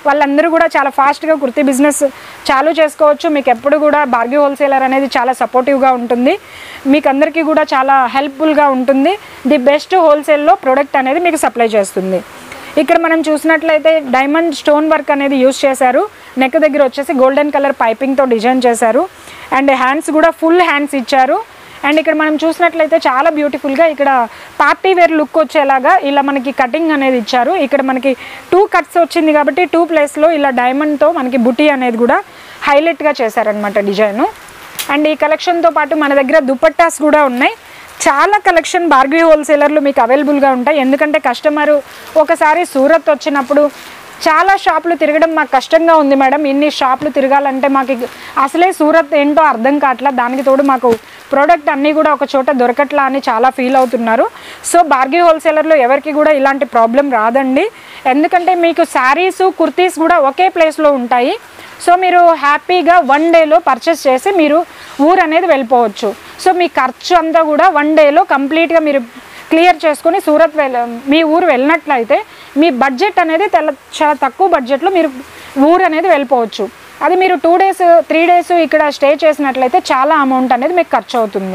వాళ్ళందరూ కూడా చాలా ఫాస్ట్గా కుర్తీ బిజినెస్ చాలు చేసుకోవచ్చు మీకు ఎప్పుడు కూడా బార్గీ హోల్సేలర్ అనేది చాలా సపోర్టివ్గా ఉంటుంది మీకు అందరికీ కూడా చాలా హెల్ప్ఫుల్గా ఉంటుంది ది బెస్ట్ హోల్సేల్లో ప్రోడక్ట్ అనేది మీకు సప్లై చేస్తుంది ఇక్కడ మనం చూసినట్లయితే డైమండ్ స్టోన్ వర్క్ అనేది యూస్ చేశారు నెక్ దగ్గర వచ్చేసి గోల్డెన్ కలర్ పైపింగ్తో డిజైన్ చేశారు అండ్ హ్యాండ్స్ కూడా ఫుల్ హ్యాండ్స్ ఇచ్చారు అండ్ ఇక్కడ మనం చూసినట్లయితే చాలా బ్యూటిఫుల్గా ఇక్కడ పార్టీ వేర్ లుక్ వచ్చేలాగా ఇలా మనకి కటింగ్ అనేది ఇచ్చారు ఇక్కడ మనకి టూ కట్స్ వచ్చింది కాబట్టి టూ ప్లేస్లో ఇలా డైమండ్తో మనకి బుటీ అనేది కూడా హైలైట్గా చేశారనమాట డిజైను అండ్ ఈ కలెక్షన్తో పాటు మన దగ్గర దుపట్టాస్ కూడా ఉన్నాయి చాలా కలెక్షన్ బార్గీ హోల్సేలర్లు మీకు అవైలబుల్గా ఉంటాయి ఎందుకంటే కస్టమరు ఒకసారి సూరత్ వచ్చినప్పుడు చాలా షాపులు తిరగడం మాకు కష్టంగా ఉంది మేడం ఇన్ని షాపులు తిరగాలంటే మాకు అసలే సూరత్ ఏంటో అర్థం కావట్లా దానికి తోడు మాకు ప్రోడక్ట్ అన్నీ కూడా ఒక చోట దొరకట్లా అని చాలా ఫీల్ అవుతున్నారు సో బార్గీ హోల్సేలర్లో ఎవరికి కూడా ఇలాంటి ప్రాబ్లం రాదండి ఎందుకంటే మీకు శారీస్ కుర్తీస్ కూడా ఒకే ప్లేస్లో ఉంటాయి సో మీరు హ్యాపీగా వన్ డేలో పర్చేస్ చేసి మీరు ఊరు అనేది వెళ్ళిపోవచ్చు సో మీ ఖర్చు అంతా కూడా వన్ డేలో కంప్లీట్గా మీరు క్లియర్ చేసుకొని సూరత్ వెళ్ళ మీ ఊరు వెళ్ళినట్లయితే మీ బడ్జెట్ అనేది తెల్ల చాలా తక్కువ బడ్జెట్లో మీరు ఊరు అనేది వెళ్ళిపోవచ్చు అది మీరు టూ డేస్ త్రీ డేస్ ఇక్కడ స్టే చేసినట్లయితే చాలా అమౌంట్ అనేది మీకు ఖర్చు అవుతుంది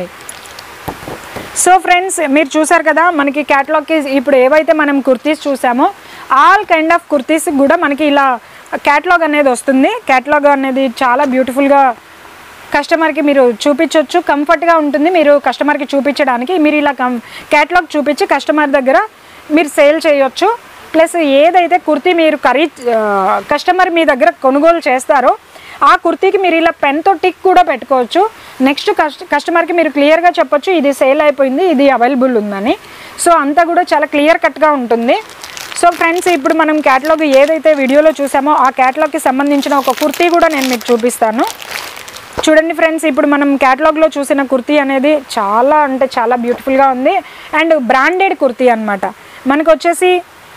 సో ఫ్రెండ్స్ మీరు చూసారు కదా మనకి క్యాటలాగ్కి ఇప్పుడు ఏవైతే మనం కుర్తీస్ చూసామో ఆల్ కైండ్ ఆఫ్ కుర్తీస్ కూడా మనకి ఇలా క్యాటలాగ్ అనేది వస్తుంది క్యాటలాగ్ అనేది చాలా బ్యూటిఫుల్గా కస్టమర్కి మీరు చూపించవచ్చు కంఫర్ట్గా ఉంటుంది మీరు కస్టమర్కి చూపించడానికి మీరు ఇలా కం క్యాటలాగ్ చూపించి కస్టమర్ దగ్గర మీరు సేల్ చేయొచ్చు ప్లస్ ఏదైతే కుర్తీ మీరు ఖరీద్ కస్టమర్ మీ దగ్గర కొనుగోలు చేస్తారో ఆ కుర్తీకి మీరు ఇలా పెన్తో టిక్ కూడా పెట్టుకోవచ్చు నెక్స్ట్ కస్ట కస్టమర్కి మీరు క్లియర్గా చెప్పొచ్చు ఇది సేల్ అయిపోయింది ఇది అవైలబుల్ ఉందని సో అంతా కూడా చాలా క్లియర్ కట్గా ఉంటుంది సో ఫ్రెండ్స్ ఇప్పుడు మనం క్యాటలాగ్ ఏదైతే వీడియోలో చూసామో ఆ క్యాటలాగ్కి సంబంధించిన ఒక కుర్తీ కూడా నేను మీకు చూపిస్తాను చూడండి ఫ్రెండ్స్ ఇప్పుడు మనం క్యాటలాగ్లో చూసిన కుర్తీ అనేది చాలా అంటే చాలా బ్యూటిఫుల్గా ఉంది అండ్ బ్రాండెడ్ కుర్తీ అనమాట మనకు వచ్చేసి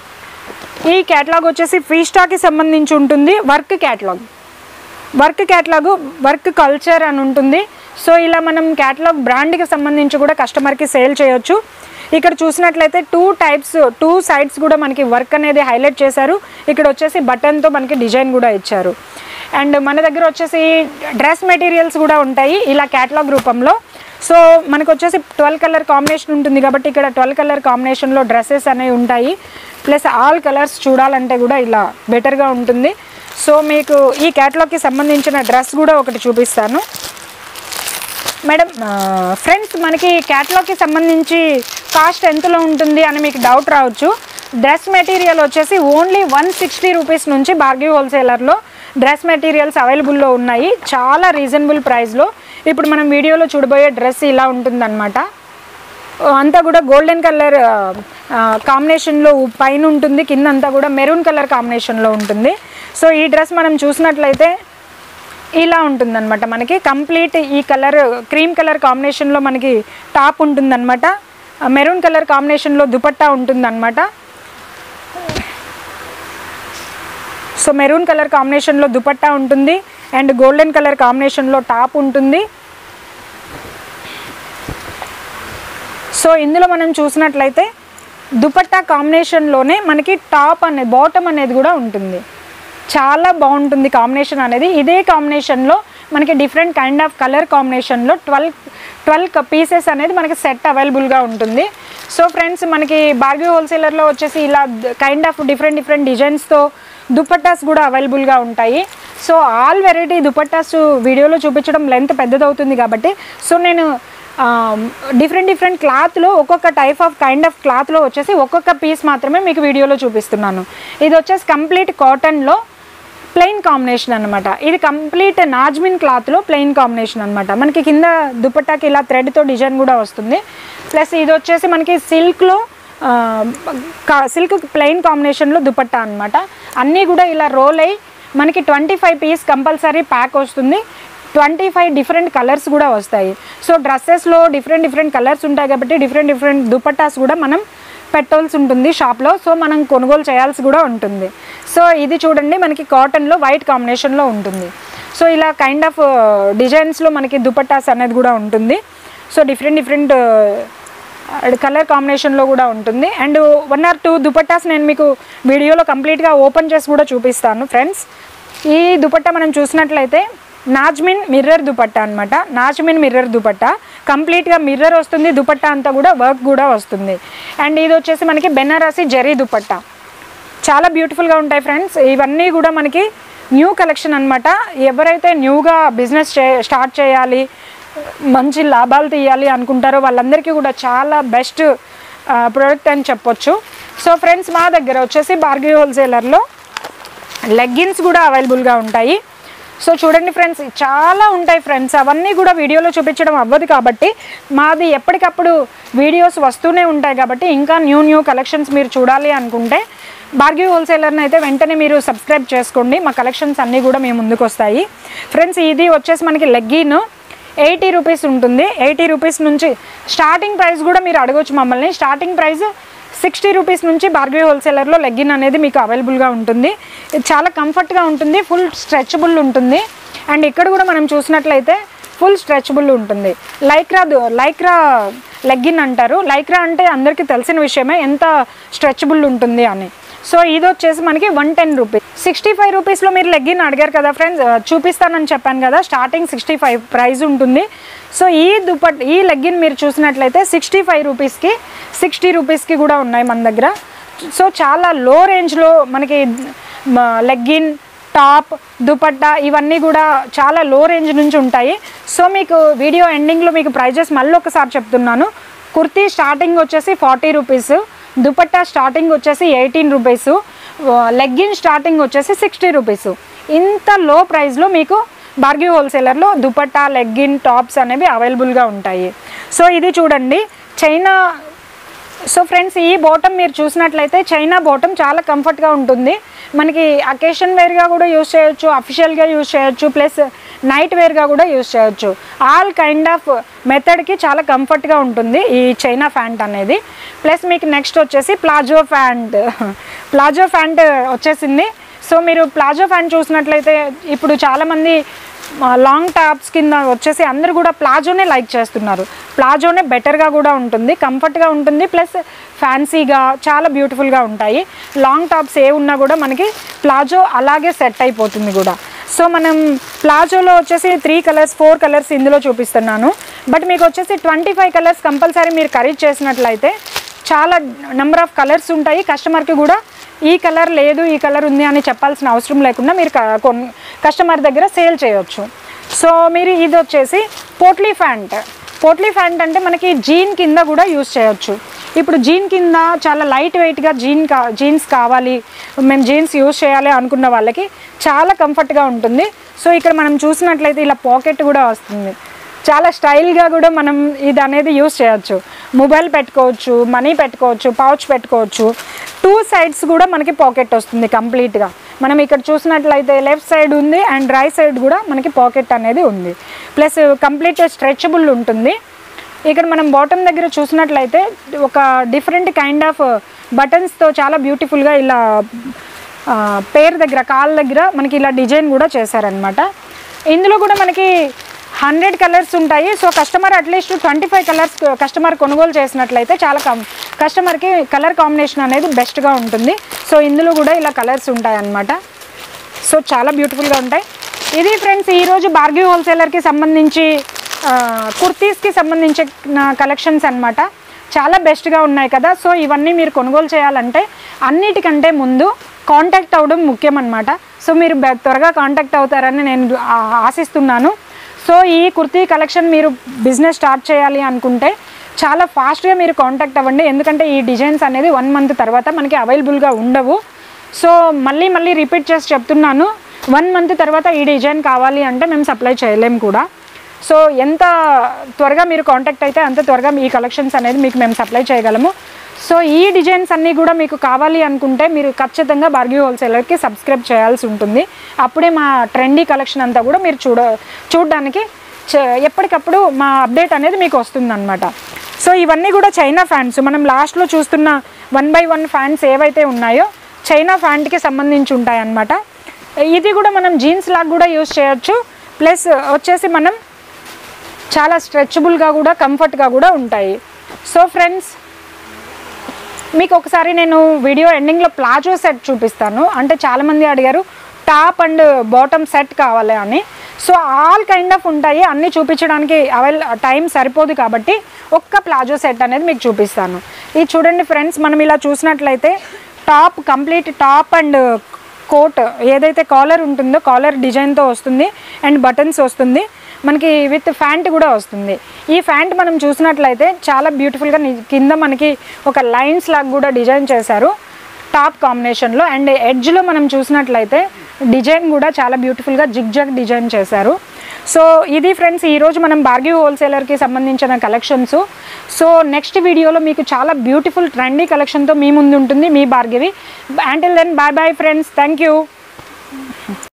ఈ క్యాటలాగ్ వచ్చేసి ఫ్రీ స్టాక్కి సంబంధించి ఉంటుంది work catalogue work catalogue work culture అని ఉంటుంది సో ఇలా మనం క్యాటలాగ్ బ్రాండ్కి సంబంధించి కూడా కస్టమర్కి సేల్ చేయొచ్చు ఇక్కడ చూసినట్లయితే టూ టైప్స్ టూ సైడ్స్ కూడా మనకి వర్క్ అనేది హైలైట్ చేశారు ఇక్కడ వచ్చేసి బటన్తో మనకి డిజైన్ కూడా ఇచ్చారు అండ్ మన దగ్గర వచ్చేసి డ్రెస్ మెటీరియల్స్ కూడా ఉంటాయి ఇలా క్యాటలాగ్ రూపంలో సో మనకు వచ్చేసి ట్వెల్వ్ కలర్ కాంబినేషన్ ఉంటుంది కాబట్టి ఇక్కడ ట్వెల్వ్ కలర్ కాంబినేషన్లో డ్రెస్సెస్ అనేవి ఉంటాయి ప్లస్ ఆల్ కలర్స్ చూడాలంటే కూడా ఇలా బెటర్గా ఉంటుంది సో మీకు ఈ క్యాటలాగ్కి సంబంధించిన డ్రెస్ కూడా ఒకటి చూపిస్తాను మేడం ఫ్రెండ్స్ మనకి క్యాటలాగ్కి సంబంధించి కాస్ట్ ఎంతలో ఉంటుంది అని మీకు డౌట్ రావచ్చు డ్రెస్ మెటీరియల్ వచ్చేసి ఓన్లీ వన్ సిక్స్టీ రూపీస్ నుంచి బార్గీ హోల్సేలర్లో డ్రెస్ మెటీరియల్స్ అవైలబుల్లో ఉన్నాయి చాలా రీజనబుల్ ప్రైస్లో ఇప్పుడు మనం వీడియోలో చూడబోయే డ్రెస్ ఇలా ఉంటుందన్నమాట అంతా కూడా గోల్డెన్ కలర్ కాంబినేషన్లో పైన ఉంటుంది కింద అంతా కూడా మెరూన్ కలర్ కాంబినేషన్లో ఉంటుంది సో ఈ డ్రెస్ మనం చూసినట్లయితే ఇలా ఉంటుందన్నమాట మనకి కంప్లీట్ ఈ కలర్ క్రీమ్ కలర్ కాంబినేషన్లో మనకి టాప్ ఉంటుందన్నమాట మెరూన్ కలర్ కాంబినేషన్లో దుపట్టా ఉంటుందన్నమాట సో మెరూన్ కలర్ కాంబినేషన్లో దుపట్టా ఉంటుంది అండ్ గోల్డెన్ కలర్ కాంబినేషన్లో టాప్ ఉంటుంది సో ఇందులో మనం చూసినట్లయితే దుపట్టా కాంబినేషన్లోనే మనకి టాప్ అనేది బాటమ్ అనేది కూడా ఉంటుంది చాలా బాగుంటుంది కాంబినేషన్ అనేది ఇదే కాంబినేషన్లో మనకి డిఫరెంట్ కైండ్ ఆఫ్ కలర్ కాంబినేషన్లో ట్వెల్వ్ ట్వెల్వ్ పీసెస్ అనేది మనకి సెట్ అవైలబుల్గా ఉంటుంది సో ఫ్రెండ్స్ మనకి బార్గీ హోల్సేలర్లో వచ్చేసి ఇలా కైండ్ ఆఫ్ డిఫరెంట్ డిఫరెంట్ డిజైన్స్తో దుపట్టాస్ కూడా అవైలబుల్గా ఉంటాయి సో ఆల్ వెరైటీ దుపట్టాస్ వీడియోలో చూపించడం లెంత్ పెద్దదవుతుంది కాబట్టి సో నేను డిఫరెంట్ డిఫరెంట్ క్లాత్లో ఒక్కొక్క టైప్ ఆఫ్ కైండ్ ఆఫ్ క్లాత్లో వచ్చేసి ఒక్కొక్క పీస్ మాత్రమే మీకు వీడియోలో చూపిస్తున్నాను ఇది వచ్చేసి కంప్లీట్ కాటన్లో ప్లెయిన్ కాంబినేషన్ అనమాట ఇది కంప్లీట్ నాజ్మిన్ క్లాత్లో ప్లెయిన్ కాంబినేషన్ అనమాట మనకి కింద దుపట్టాకి ఇలా థ్రెడ్తో డిజైన్ కూడా వస్తుంది ప్లస్ ఇది వచ్చేసి మనకి సిల్క్లో సిల్క్ ప్లెయిన్ కాంబినేషన్లో దుపట్టా అనమాట అన్నీ కూడా ఇలా రోల్ అయ్యి మనకి twenty five piece compulsory pack వస్తుంది ట్వంటీ ఫైవ్ డిఫరెంట్ కలర్స్ కూడా వస్తాయి సో డ్రెస్సెస్లో డిఫరెంట్ డిఫరెంట్ కలర్స్ ఉంటాయి కాబట్టి డిఫరెంట్ డిఫరెంట్ దుపట్టాస్ కూడా మనం పెట్టాల్సి ఉంటుంది షాప్లో సో మనం కొనుగోలు చేయాల్సి కూడా ఉంటుంది సో ఇది చూడండి మనకి కాటన్లో వైట్ కాంబినేషన్లో ఉంటుంది సో ఇలా కైండ్ ఆఫ్ డిజైన్స్లో మనకి దుపట్టాస్ అనేది కూడా ఉంటుంది సో డిఫరెంట్ డిఫరెంట్ కలర్ కాంబినేషన్లో కూడా ఉంటుంది and one or two dupattas నేను మీకు వీడియోలో కంప్లీట్గా ఓపెన్ చేసి కూడా చూపిస్తాను ఫ్రెండ్స్ ఈ దుపట్టా మనం చూసినట్లయితే నాజ్మిన్ మిర్రర్ దుపట్టా అనమాట నాజ్మిన్ మిర్రర్ దుపట్టా కంప్లీట్గా మిర్రర్ వస్తుంది దుపట్టా అంతా కూడా వర్క్ కూడా వస్తుంది అండ్ ఇది వచ్చేసి మనకి బెనారసి జరీ దుపట్టా చాలా బ్యూటిఫుల్గా ఉంటాయి ఫ్రెండ్స్ ఇవన్నీ కూడా మనకి న్యూ కలెక్షన్ అనమాట ఎవరైతే న్యూగా బిజినెస్ చే స్టార్ట్ చేయాలి మంచి లాభాలు తీయాలి అనుకుంటారో వాళ్ళందరికీ కూడా చాలా బెస్ట్ ప్రోడక్ట్ అని చెప్పొచ్చు సో ఫ్రెండ్స్ మా దగ్గర వచ్చేసి బార్గీ హోల్సేలర్లో లెగ్గిన్స్ కూడా అవైలబుల్గా ఉంటాయి సో చూడండి ఫ్రెండ్స్ చాలా ఉంటాయి ఫ్రెండ్స్ అవన్నీ కూడా వీడియోలో చూపించడం అవ్వదు కాబట్టి మాది ఎప్పటికప్పుడు వీడియోస్ వస్తూనే ఉంటాయి కాబట్టి ఇంకా న్యూ న్యూ కలెక్షన్స్ మీరు చూడాలి అనుకుంటే బార్గీ హోల్సేలర్ని అయితే వెంటనే మీరు సబ్స్క్రైబ్ చేసుకోండి మా కలెక్షన్స్ అన్నీ కూడా మేము ముందుకు వస్తాయి ఫ్రెండ్స్ ఇది వచ్చేసి మనకి లెగ్గిన్ ఎయిటీ రూపీస్ ఉంటుంది ఎయిటీ రూపీస్ నుంచి స్టార్టింగ్ ప్రైస్ కూడా మీరు అడగొచ్చు మమ్మల్ని స్టార్టింగ్ ప్రైస్ సిక్స్టీ రూపీస్ నుంచి బార్గీ హోల్సేలర్లో లెగ్గిన్ అనేది మీకు అవైలబుల్గా ఉంటుంది ఇది చాలా కంఫర్ట్గా ఉంటుంది ఫుల్ స్ట్రెచబుల్ ఉంటుంది అండ్ ఇక్కడ కూడా మనం చూసినట్లయితే ఫుల్ స్ట్రెచబుల్ ఉంటుంది లైక్రా దు- లైక్రా లెగ్గిన్ అంటారు లైక్రా అంటే అందరికీ తెలిసిన విషయమే ఎంత స్ట్రెచబుల్ ఉంటుంది అని సో ఇది వచ్చేసి మనకి one ten rupees sixty five రూపీస్లో మీరు లెగ్గిన్ అడిగారు కదా ఫ్రెండ్స్ చూపిస్తానని చెప్పాను కదా స్టార్టింగ్ సిక్స్టీ ఫైవ్ ప్రైస్ ఉంటుంది సో ఈ దుపట్ ఈ లెగ్గిన్ మీరు చూసినట్లయితే సిక్స్టీ ఫైవ్ రూపీస్కి సిక్స్టీ రూపీస్కి కూడా ఉన్నాయి మన దగ్గర సో చాలా లో రేంజ్లో మనకి లెగ్గిన్ టాప్ దుపట్టా ఇవన్నీ కూడా చాలా లో రేంజ్ నుంచి ఉంటాయి సో మీకు వీడియో ఎండింగ్లో మీకు ప్రైజెస్ మళ్ళీ ఒకసారి చెప్తున్నాను కుర్తీ స్టార్టింగ్ వచ్చేసి ఫార్టీ రూపీస్ దుపట్టా స్టార్టింగ్ వచ్చేసి ఎయిటీన్ రూపీస్ లెగ్గిన్ స్టార్టింగ్ వచ్చేసి సిక్స్టీ రూపీస్ ఇంత లో ప్రైస్లో మీకు బార్గీ హోల్సేలర్లో దుపట్టా లెగ్గిన్ టాప్స్ అనేవి అవైలబుల్గా ఉంటాయి సో ఇది చూడండి చైనా సో ఫ్రెండ్స్ ఈ బాటమ్ మీరు చూసినట్లయితే చైనా బాటమ్ చాలా కంఫర్ట్గా ఉంటుంది మనకి అకేషన్ వేర్గా కూడా యూస్ చేయొచ్చు అఫిషియల్గా యూస్ చేయొచ్చు ప్లస్ నైట్ వేర్గా కూడా యూస్ చేయొచ్చు ఆల్ కైండ్ ఆఫ్ మెథడ్కి చాలా కంఫర్ట్గా ఉంటుంది ఈ చైనా ప్యాంట్ అనేది ప్లస్ మీకు నెక్స్ట్ వచ్చేసి ప్లాజో ప్యాంట్ ప్లాజో ప్యాంట్ వచ్చేసింది సో మీరు ప్లాజో ప్యాంట్ చూసినట్లయితే ఇప్పుడు చాలామంది లాంగ్ టాప్స్ కింద వచ్చేసి అందరూ కూడా ప్లాజోనే లైక్ చేస్తున్నారు ప్లాజోనే బెటర్గా కూడా ఉంటుంది కంఫర్ట్గా ఉంటుంది ప్లస్ ఫ్యాన్సీగా చాలా బ్యూటిఫుల్గా ఉంటాయి లాంగ్ టాప్స్ ఏ ఉన్నా కూడా మనకి ప్లాజో అలాగే సెట్ అయిపోతుంది కూడా సో మనం ప్లాజోలో వచ్చేసి త్రీ కలర్స్ ఫోర్ కలర్స్ ఇందులో చూపిస్తున్నాను బట్ మీకు వచ్చేసి ట్వంటీ ఫైవ్ కలర్స్ కంపల్సరీ మీరు ఖరీదు చేసినట్లయితే చాలా నెంబర్ ఆఫ్ కలర్స్ ఉంటాయి కస్టమర్కి కూడా ఈ కలర్ లేదు ఈ కలర్ ఉంది అని చెప్పాల్సిన అవసరం లేకుండా మీరు క- కొన్ కస్టమర్ దగ్గర సేల్ చేయొచ్చు సో మీరు ఇది వచ్చేసి పోట్లీ ఫ్యాంట్ పోట్లీ ఫ్యాంట్ అంటే మనకి జీన్ కింద కూడా యూస్ చేయొచ్చు ఇప్పుడు జీన్ కింద చాలా లైట్ వెయిట్గా జీన్ కా జీన్స్ కావాలి మేము జీన్స్ యూస్ చేయాలి అనుకున్న వాళ్ళకి చాలా కంఫర్ట్గా ఉంటుంది సో ఇక్కడ మనం చూసినట్లయితే ఇలా పాకెట్ కూడా వస్తుంది చాలా స్టైల్గా కూడా మనం ఇది అనేది యూస్ చేయొచ్చు మొబైల్ పెట్టుకోవచ్చు మనీ పెట్టుకోవచ్చు పౌచ్ పెట్టుకోవచ్చు టూ సైడ్స్ కూడా మనకి పాకెట్ వస్తుంది కంప్లీట్గా మనం ఇక్కడ చూసినట్లయితే లెఫ్ట్ సైడ్ ఉంది అండ్ రైట్ సైడ్ కూడా మనకి పాకెట్ అనేది ఉంది ప్లస్ కంప్లీట్ స్ట్రెచబుల్ ఉంటుంది ఇక్కడ మనం బాటమ్ దగ్గర చూసినట్లయితే ఒక డిఫరెంట్ కైండ్ ఆఫ్ బటన్స్తో చాలా బ్యూటిఫుల్గా ఇలా ఆ, పేరు దగ్గర కాళ్ళ దగ్గర మనకి ఇలా డిజైన్ కూడా చేశారనమాట ఇందులో కూడా మనకి హండ్రెడ్ కలర్స్ ఉంటాయి so customer at least twenty five colours customer కొనుగోలు చేసినట్లయితే చాలా కం కస్టమర్కి కలర్ కాంబినేషన్ అనేది బెస్ట్గా ఉంటుంది సో ఇందులో కూడా ఇలా కలర్స్ ఉంటాయి అన్నమాట సో చాలా బ్యూటిఫుల్గా ఉంటాయి ఇది ఫ్రెండ్స్ ఈరోజు బార్గీ హోల్సేలర్కి సంబంధించి ఆ, కుర్తీస్కి సంబంధించిన కలెక్షన్స్ అన్నమాట చాలా బెస్ట్గా ఉన్నాయి కదా సో ఇవన్నీ మీరు కొనుగోలు చేయాలంటే అన్నిటికంటే ముందు కాంటాక్ట్ అవ్వడం ముఖ్యం అనమాట సో మీరు బె- త్వరగా కాంటాక్ట్ అవుతారని నేను ఆ- ఆశిస్తున్నాను సో ఈ కుర్తీ కలెక్షన్ మీరు బిజినెస్ స్టార్ట్ చేయాలి అనుకుంటే చాలా ఫాస్ట్గా మీరు కాంటాక్ట్ అవ్వండి ఎందుకంటే ఈ డిజైన్స్ అనేది వన్ మంత్ తర్వాత మనకి అవైలబుల్గా ఉండవు సో మళ్ళీ మళ్ళీ రిపీట్ చేసి చెప్తున్నాను వన్ మంత్ తర్వాత ఈ డిజైన్ కావాలి అంటే మేము సప్లై చేయలేం కూడా సో ఎంత త్వరగా మీరు కాంటాక్ట్ అయితే అంత త్వరగా ఈ కలెక్షన్స్ అనేది మీకు మేము సప్లై చేయగలము సో ఈ డిజైన్స్ అన్నీ కూడా మీకు కావాలి అనుకుంటే మీరు ఖచ్చితంగా బార్గీ హోల్సేలర్కి సబ్స్క్రైబ్ చేయాల్సి ఉంటుంది అప్పుడే మా ట్రెండీ కలెక్షన్ అంతా కూడా మీరు చూడ చూడడానికి చ- ఎప్పటికప్పుడు మా అప్డేట్ అనేది మీకు వస్తుందన్నమాట సో ఇవన్నీ కూడా చైనా ఫ్యాన్స్ మనం లాస్ట్లో చూస్తున్న వన్ బై వన్ ఫ్యాన్స్ ఏవైతే ఉన్నాయో చైనా ఫ్యాంట్కి సంబంధించి ఉంటాయి అన్నమాట ఇది కూడా మనం జీన్స్ లాగా కూడా యూస్ చేయొచ్చు ప్లస్ వచ్చేసి మనం చాలా స్ట్రెచబుల్గా కూడా కంఫర్ట్గా కూడా ఉంటాయి సో ఫ్రెండ్స్ మీకు ఒకసారి నేను వీడియో ఎండింగ్లో ప్లాజో సెట్ చూపిస్తాను అంటే చాలామంది అడిగారు టాప్ అండ్ బాటమ్ సెట్ కావాలి అని సో ఆల్ కైండ్ ఆఫ్ ఉంటాయి అన్నీ చూపించడానికి అవైల్ టైం సరిపోదు కాబట్టి ఒక్క ప్లాజో సెట్ అనేది మీకు చూపిస్తాను ఇది చూడండి ఫ్రెండ్స్ మనం ఇలా చూసినట్లయితే top complete top and coat ఏదైతే కాలర్ ఉంటుందో కాలర్ డిజైన్తో వస్తుంది అండ్ బటన్స్ వస్తుంది మనకి విత్ ఫ్యాంట్ కూడా వస్తుంది ఈ ఫ్యాంట్ మనం చూసినట్లయితే చాలా బ్యూటిఫుల్గా ని- కింద మనకి ఒక లైన్స్ లాగా కూడా డిజైన్ చేశారు టాప్ కాంబినేషన్లో అండ్ ఎడ్జ్లో మనం చూసినట్లయితే డిజైన్ కూడా చాలా బ్యూటిఫుల్గా జిగ్ జగ్ డిజైన్ చేశారు సో ఇది ఫ్రెండ్స్ ఈరోజు మనం భార్గవి హోల్సేలర్కి సంబంధించిన కలెక్షన్స్ సో నెక్స్ట్ వీడియోలో మీకు చాలా బ్యూటిఫుల్ ట్రెండీ కలెక్షన్తో మీ ముందు ఉంటుంది మీ Bhargavi until then bye bye friends thank you